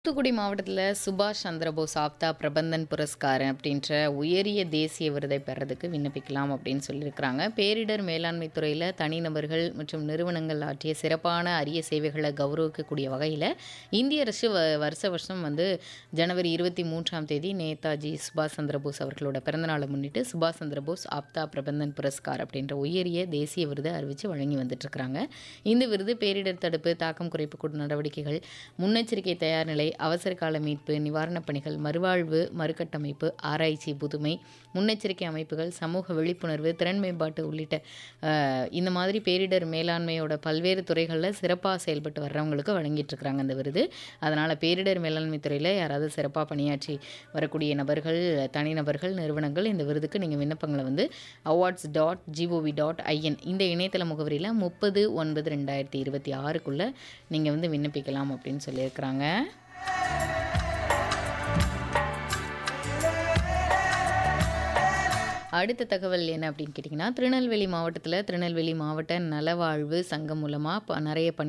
தூத்துக்குடி மாவட்டத்தில் சுபாஷ் சந்திரபோஸ் ஆப்தா பிரபந்தன் புரஸ்கார் அப்படின்ற உயரிய தேசிய விருதை பெறதுக்கு விண்ணப்பிக்கலாம் அப்படின்னு சொல்லியிருக்கிறாங்க பேரிடர் மேலாண்மை துறையில் தனிநபர்கள் மற்றும் நிறுவனங்கள் ஆற்றிய சிறப்பான அரிய சேவைகளை கௌரவிக்கக்கூடிய வகையில் இந்திய அரசு வ வருஷ வருஷம் வந்து ஜனவரி இருபத்தி மூன்றாம் தேதி நேதாஜி சுபாஷ் சந்திரபோஸ் அவர்களோட பிறந்தநாளை முன்னிட்டு சுபாஷ் சந்திரபோஸ் ஆப்தா பிரபந்தன் புரஸ்கார் அப்படின்ற உயரிய தேசிய விருதை அறிவித்து வழங்கி வந்துட்டுருக்கிறாங்க இந்த விருது பேரிடர் தடுப்பு தாக்கம் குறைப்பு நடவடிக்கைகள் முன்னெச்சரிக்கை தயார் நிலை அவசர கால மீட்பு நிவாரணப் பணிகள் மறுவாழ்வு மறுகட்டமைப்பு ஆராய்ச்சி புதுமை முன்னெச்சரிக்கை அமைப்புகள் சமூக விழிப்புணர்வு திறன் மேம்பாட்டு உள்ளிட்ட அஹ், இந்த மாதிரி பேரிடர் மேலாண்மையோட பல்வேறு துறைகளில் சிறப்பாக செயல்பட்டு வர்றவங்களுக்கு வழங்கிட்டு இருக்கிறாங்க இந்த விருது அதனால் பேரிடர் மேலாண்மை துறையில் யாராவது சிறப்பாக பணியாற்றி வரக்கூடிய நபர்கள் தனிநபர்கள் நிறுவனங்கள் இந்த விருதுக்கு நீங்கள் விண்ணப்பங்களை வந்து awards dot G O V dot I N இந்த இணையதள முகவரியில் முப்பது ஒன்பது ரெண்டாயிரத்தி இருபத்தி ஆறுக்குள்ளே நீங்கள் வந்து விண்ணப்பிக்கலாம் அப்படின்னு சொல்லியிருக்கிறாங்க அடுத்த தகவல் என்ன அப்படின்னு கேட்டிங்கன்னா திருநெல்வேலி மாவட்டத்தில் திருநெல்வேலி மாவட்ட நலவாழ்வு சங்கம் மூலமாக நிறைய பணி